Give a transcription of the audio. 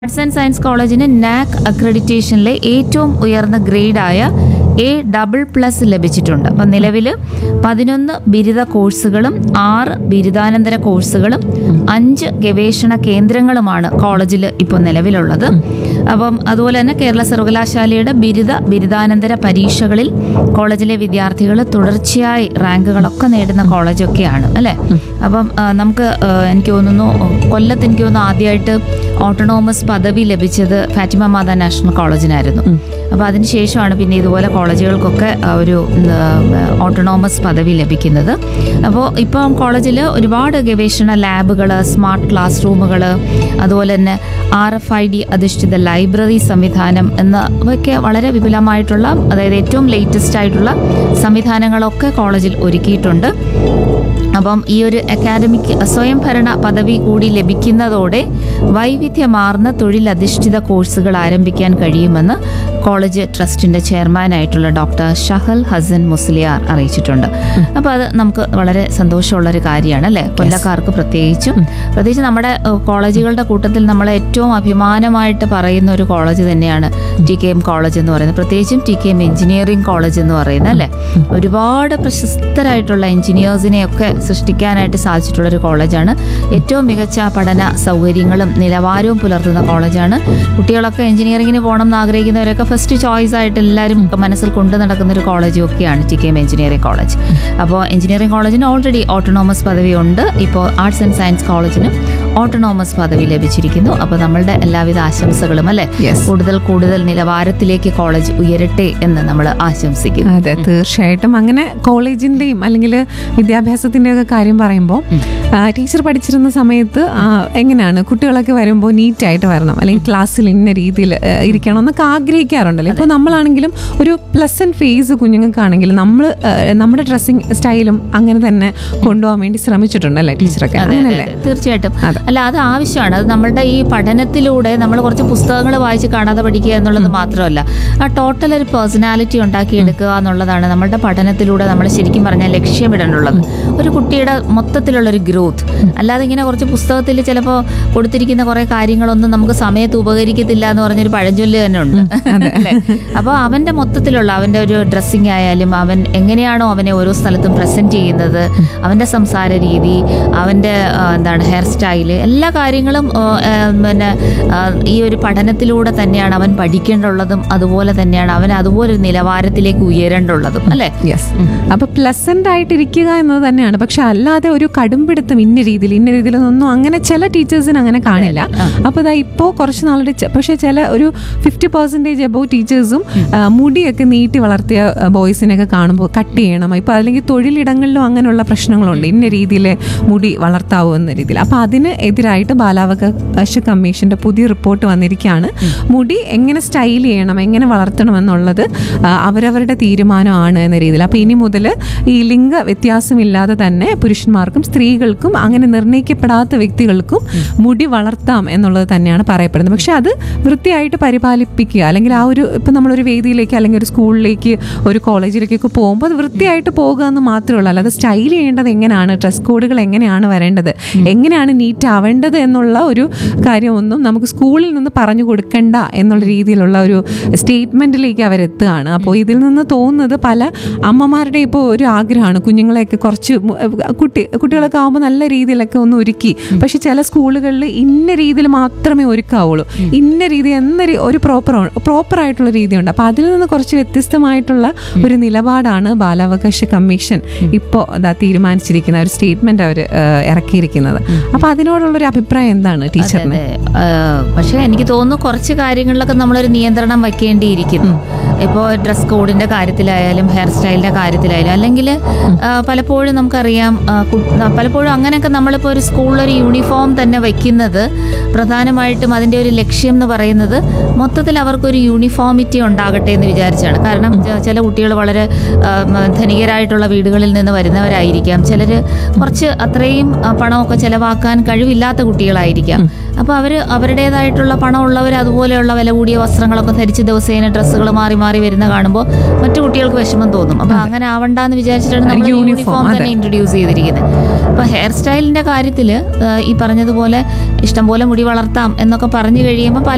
Arts and science കോളേജിന് NAAC അക്രഡിറ്റേഷനിലെ ഏറ്റവും ഉയർന്ന ഗ്രേഡായ എ ഡബിൾ പ്ലസ് ലഭിച്ചിട്ടുണ്ട് അപ്പം നിലവിൽ പതിനൊന്ന് ബിരുദ കോഴ്സുകളും ആറ് ബിരുദാനന്തര കോഴ്സുകളും അഞ്ച് ഗവേഷണ കേന്ദ്രങ്ങളുമാണ് കോളേജിൽ ഇപ്പോൾ നിലവിലുള്ളത് അപ്പം അതുപോലെ തന്നെ കേരള സർവകലാശാലയുടെ ബിരുദ ബിരുദാനന്തര പരീക്ഷകളിൽ കോളേജിലെ വിദ്യാർത്ഥികൾ തുടർച്ചയായി റാങ്കുകളൊക്കെ നേടുന്ന കോളേജൊക്കെയാണ് അല്ലേ അപ്പം ആ, നമുക്ക് ആ, എനിക്ക് തോന്നുന്നു കൊല്ലത്ത് എനിക്ക് തോന്നുന്നു ആദ്യമായിട്ട് ഓട്ടോണോമസ് പദവി ലഭിച്ചത് ഫാറ്റിമ മാതാ നാഷണൽ കോളേജിനായിരുന്നു അപ്പോൾ അതിനുശേഷമാണ് പിന്നെ ഇതുപോലെ കോളേജുകൾക്കൊക്കെ ആ ഒരു ഓട്ടോണോമസ് പദവി ലഭിക്കുന്നത് അപ്പോൾ ഇപ്പം കോളേജിൽ ഒരുപാട് ഗവേഷണ ലാബുകൾ സ്മാർട്ട് ക്ലാസ് റൂമുകൾ അതുപോലെ തന്നെ ആർ എഫ് ഐ ഡി അധിഷ്ഠിത ലൈബ്രറി സംവിധാനം എന്നവയൊക്കെ വളരെ വിപുലമായിട്ടുള്ള അതായത് ഏറ്റവും ലേറ്റസ്റ്റ് ആയിട്ടുള്ള സംവിധാനങ്ങളൊക്കെ കോളേജിൽ ഒരുക്കിയിട്ടുണ്ട് അപ്പം ഈ ഒരു അക്കാദമിക് സ്വയംഭരണ പദവി കൂടി ലഭിക്കുന്നതോടെ വൈവിധ്യമാർന്ന തൊഴിലധിഷ്ഠിത കോഴ്സുകൾ ആരംഭിക്കാൻ കഴിയുമെന്ന് കോളേജ് ട്രസ്റ്റിന്റെ ചെയർമാനായിട്ടുള്ള ഡോക്ടർ ഷഹൽ ഹസൻ മുസ്ലിയാർ അറിയിച്ചിട്ടുണ്ട് അപ്പോൾ അത് നമുക്ക് വളരെ സന്തോഷമുള്ള ഒരു കാര്യമാണ് അല്ലേ കൊല്ലക്കാർക്ക് പ്രത്യേകിച്ചും പ്രത്യേകിച്ച് നമ്മുടെ ഏഹ്, കോളേജുകളുടെ കൂട്ടത്തിൽ നമ്മൾ ഏറ്റവും അഭിമാനമായിട്ട് പറയുന്ന ഒരു കോളേജ് തന്നെയാണ് ടി കെ എം കോളേജ് എന്ന് പറയുന്നത് പ്രത്യേകിച്ചും T K M engineering college എന്ന് പറയുന്നത് അല്ലേ ഒരുപാട് പ്രശസ്തരായിട്ടുള്ള എഞ്ചിനീയേഴ്സിനെയൊക്കെ സൃഷ്ടിക്കാനായിട്ട് സാധിച്ചിട്ടുള്ള ഒരു കോളേജാണ് ഏറ്റവും മികച്ച പഠന സൗകര്യങ്ങളും നിലവാരവും പുലർത്തുന്ന കോളേജാണ് കുട്ടികളൊക്കെ എഞ്ചിനീയറിംഗിന് പോകണം എന്ന് ആഗ്രഹിക്കുന്നവരൊക്കെ ഫസ്റ്റ് ചോയ്സ് ആയിട്ട് എല്ലാവരും മനസ്സിൽ കൊണ്ടു നടക്കുന്ന ഒരു കോളേജും ഒക്കെയാണ് T K M engineering college അപ്പോൾ എഞ്ചിനീയറിംഗ് കോളേജിന് ഓൾറെഡി ഓട്ടോണോമസ് പദവി ഉണ്ട് ഇപ്പോൾ ആർട്സ് ആൻഡ് സയൻസ് കോളേജിനും ഓട്ടോണോമസ് പദവി ലഭിച്ചിരിക്കുന്നു അപ്പോൾ നമ്മളുടെ എല്ലാവിധ ആശംസകളും അല്ലേ Yes. കൂടുതൽ കൂടുതൽ നിലവാരത്തിലേക്ക് കോളേജ് ഉയരട്ടെ എന്ന് നമ്മൾ ആശംസിക്കുന്നു അതെ തീർച്ചയായിട്ടും അങ്ങനെ കോളേജിന്റെയും അല്ലെങ്കിൽ വിദ്യാഭ്യാസത്തിന്റെയും ഒക്കെ കാര്യം പറയുമ്പോൾ ടീച്ചർ പഠിച്ചിരുന്ന സമയത്ത് ആ, എങ്ങനെയാണ് കുട്ടികളൊക്കെ വരുമ്പോൾ നീറ്റായിട്ട് വരണം അല്ലെങ്കിൽ ക്ലാസ്സിൽ ഇന്ന രീതിയിൽ ഇരിക്കണം എന്നൊക്കെ ആഗ്രഹിക്കാറുണ്ടല്ലോ ഇപ്പോൾ നമ്മളാണെങ്കിലും ഒരു പ്ലസന്റ് ഫേസ് കുഞ്ഞുങ്ങൾക്കാണെങ്കിലും നമ്മൾ നമ്മുടെ ഡ്രസ്സിങ് സ്റ്റൈലും അങ്ങനെ തന്നെ കൊണ്ടുപോകാൻ വേണ്ടി ശ്രമിച്ചിട്ടുണ്ടല്ലേ ടീച്ചറൊക്കെ അതെ, അതെ, അങ്ങനല്ലേ അതെ. തീർച്ചയായിട്ടും അതെ. അല്ല അത് ആവശ്യമാണ് അത് നമ്മളുടെ ഈ പഠനത്തിലൂടെ നമ്മൾ കുറച്ച് പുസ്തകങ്ങൾ വായിച്ച് കാണാതെ പഠിക്കുക എന്നുള്ളത് മാത്രമല്ല ആ ടോട്ടൽ ഒരു പേഴ്സണാലിറ്റി ഉണ്ടാക്കിയെടുക്കുക എന്നുള്ളതാണ് നമ്മളുടെ പഠനത്തിലൂടെ നമ്മൾ ശരിക്കും പറഞ്ഞാൽ ലക്ഷ്യമിടേണ്ടുള്ളത് ഒരു കുട്ടിയുടെ മൊത്തത്തിലുള്ള ഒരു ഗ്രോത്ത് അല്ലാതെ ഇങ്ങനെ കുറച്ച് പുസ്തകത്തിൽ ചിലപ്പോൾ കൊടുത്തിരിക്കുന്ന കുറേ കാര്യങ്ങളൊന്നും നമുക്ക് സമയത്ത് ഉപകരിക്കത്തില്ല എന്ന് പറഞ്ഞൊരു പഴഞ്ചൊല്ല് തന്നെ ഉണ്ട് അല്ലേ അപ്പോൾ അവൻ്റെ മൊത്തത്തിലുള്ള അവൻ്റെ ഒരു ഡ്രസ്സിങ് ആയാലും അവൻ എങ്ങനെയാണോ അവനെ ഓരോ സ്ഥലത്തും പ്രസന്റ് ചെയ്യുന്നത് അവൻ്റെ സംസാര രീതി അവൻ്റെ ആ, എന്താണ് ഹെയർ സ്റ്റൈല് എല്ലാ കാര്യങ്ങളും ആ, ആ, പിന്നെ ആ, ഈ ഒരു പഠനത്തിലൂടെ തന്നെയാണ് അവൻ പഠിക്കേണ്ടുള്ളതും അതുപോലെ തന്നെയാണ് അവൻ അതുപോലെ ഒരു നിലവാരത്തിലേക്ക് ഉയരേണ്ടുള്ളതും അല്ലേ യെസ് അപ്പൊ പ്ലസന്റ് ആയിട്ടിരിക്കുക എന്നത് തന്നെയാണ് പക്ഷെ അല്ലാതെ ഒരു കടുംപിടുത്തം ഇന്ന രീതിയിൽ ഇന്ന രീതിയിലൊന്നും അങ്ങനെ ചില ടീച്ചേഴ്സിന് അങ്ങനെ കാണില്ല അപ്പൊ ഇതാ ഇപ്പോ കുറച്ച് നാളുടെ ചെ- പക്ഷെ ചില ഒരു ഫിഫ്റ്റി പെർസെന്റേജ് എബോ ടീച്ചേഴ്സും മുടിയൊക്കെ നീട്ടി വളർത്തിയ ബോയ്സിനൊക്കെ കാണുമ്പോൾ കട്ട് ചെയ്യണം ഇപ്പൊ അല്ലെങ്കിൽ തൊഴിലിടങ്ങളിലും അങ്ങനെയുള്ള പ്രശ്നങ്ങളുണ്ട് ഇന്ന രീതിയിൽ മുടി വളർത്താവൂ എന്ന രീതിയിൽ അപ്പൊ അതിന് എതിരായിട്ട് ബാലാവകാശ കമ്മീഷന്റെ പുതിയ റിപ്പോർട്ട് വന്നിരിക്കുകയാണ് മുടി എങ്ങനെ സ്റ്റൈൽ ചെയ്യണം എങ്ങനെ വളർത്തണം എന്നുള്ളത് ആ, അവരവരുടെ തീരുമാനമാണ് എന്ന രീതിയിൽ അപ്പോൾ ഇനി മുതൽ ഈ ലിംഗ വ്യത്യാസമില്ലാതെ തന്നെ പുരുഷന്മാർക്കും സ്ത്രീകൾക്കും അങ്ങനെ നിർണ്ണയിക്കപ്പെടാത്ത വ്യക്തികൾക്കും മുടി വളർത്താം എന്നുള്ളത് തന്നെയാണ് പറയപ്പെടുന്നത് പക്ഷെ അത് വൃത്തിയായിട്ട് പരിപാലിപ്പിക്കുക അല്ലെങ്കിൽ ആ ഒരു ഇപ്പം നമ്മളൊരു വേദിയിലേക്ക് അല്ലെങ്കിൽ ഒരു സ്കൂളിലേക്ക് ഒരു കോളേജിലേക്കൊക്കെ പോകുമ്പോൾ അത് വൃത്തിയായിട്ട് പോകുക എന്ന് മാത്രമേ ഉള്ളൂ അല്ലാതെ സ്റ്റൈൽ ചെയ്യേണ്ടത് എങ്ങനെയാണ് ഡ്രസ് കോഡുകൾ എങ്ങനെയാണ് വരേണ്ടത് എങ്ങനെയാണ് നീറ്റ് ആവേണ്ടത് എന്നുള്ള ഒരു കാര്യമൊന്നും നമുക്ക് സ്കൂളിൽ നിന്ന് പറഞ്ഞു കൊടുക്കണ്ട എന്നുള്ള രീതിയിലുള്ള ഒരു സ്റ്റേറ്റ്മെന്റിലേക്ക് അവരെത്തുകയാണ് അപ്പോൾ ഇതിൽ നിന്ന് തോന്നുന്നത് പല അമ്മമാരുടെ ഇപ്പോൾ ഒരു ആഗ്രഹമാണ് കുഞ്ഞുങ്ങളെയൊക്കെ കുറച്ച് മു- കുട്ടി കുട്ടികളൊക്കെ ആകുമ്പോൾ നല്ല രീതിയിലൊക്കെ ഒന്ന് ഒരുക്കി പക്ഷെ ചില സ്കൂളുകളിൽ ഇന്ന രീതിയിൽ മാത്രമേ ഒരുക്കാവുള്ളൂ ഇന്ന രീതി എന്ന രീ- ഒരു പ്രോപ്പർ പ്രോപ്പർ ആയിട്ടുള്ള രീതിയുണ്ട് അപ്പോൾ അതിൽ നിന്ന് കുറച്ച് വ്യത്യസ്തമായിട്ടുള്ള ഒരു നിലപാടാണ് ബാലാവകാശ കമ്മീഷൻ ഇപ്പോൾ അതാ തീരുമാനിച്ചിരിക്കുന്ന ഒരു സ്റ്റേറ്റ്മെന്റ് അവർ ഇറക്കിയിരിക്കുന്നത് അപ്പോൾ അതിനോടുള്ളൊരു അഭിപ്രായം എന്താണ് ടീച്ചറിന് അതെ പക്ഷേ എനിക്ക് തോന്നുന്നു കുറച്ച് കാര്യങ്ങളിലൊക്കെ നമ്മളൊരു നിയന്ത്രണം വെക്കേണ്ടിയിരിക്കുന്നു ഇപ്പോൾ ഡ്രസ് കോഡിന്റെ കാര്യത്തിലായാലും ഹെയർ സ്റ്റൈലിന്റെ കാര്യത്തിലായാലും അല്ലെങ്കിൽ പലപ്പോഴും നമുക്കറിയാം ആ, കു- പലപ്പോഴും അങ്ങനെയൊക്കെ നമ്മളിപ്പോൾ ഒരു സ്കൂളിലൊരു യൂണിഫോം തന്നെ വയ്ക്കുന്നത് പ്രധാനമായിട്ടും അതിൻ്റെ ഒരു ലക്ഷ്യം എന്ന് പറയുന്നത് മൊത്തത്തിൽ അവർക്കൊരു യൂണിഫോമിറ്റി ഉണ്ടാകട്ടെ എന്ന് വിചാരിച്ചാണ് കാരണം ച- ചില കുട്ടികൾ വളരെ ആ, മ- ധനികരായിട്ടുള്ള വീടുകളിൽ നിന്ന് വരുന്നവരായിരിക്കാം ചിലർ കുറച്ച് അത്രയും ആ, പണമൊക്കെ ചെലവാക്കാൻ കഴിവില്ലാത്ത കുട്ടികളായിരിക്കാം അപ്പോൾ അവർ അവരുടേതായിട്ടുള്ള പണമുള്ളവർ അതുപോലെയുള്ള വില കൂടിയ വസ്ത്രങ്ങളൊക്കെ ധരിച്ച് ദിവസേന ഡ്രസ്സുകൾ മാറി മാറി വരുന്ന കാണുമ്പോൾ മറ്റു കുട്ടികൾക്ക് വിഷമം തോന്നും അപ്പോൾ അങ്ങനെ ആവണ്ടെന്ന് വിചാരിച്ചിട്ടാണ് നമ്മൾ യൂണിഫോം, യൂണിഫോം അതെ. തന്നെ ഇൻട്രൊഡ്യൂസ് ചെയ്തിരിക്കുന്നത് അപ്പോൾ ഹെയർ സ്റ്റൈലിന്റെ കാര്യത്തിൽ ഈ പറഞ്ഞതുപോലെ ഇഷ്ടംപോലെ മുടി വളർത്താം എന്നൊക്കെ പറഞ്ഞു കഴിയുമ്പോൾ പല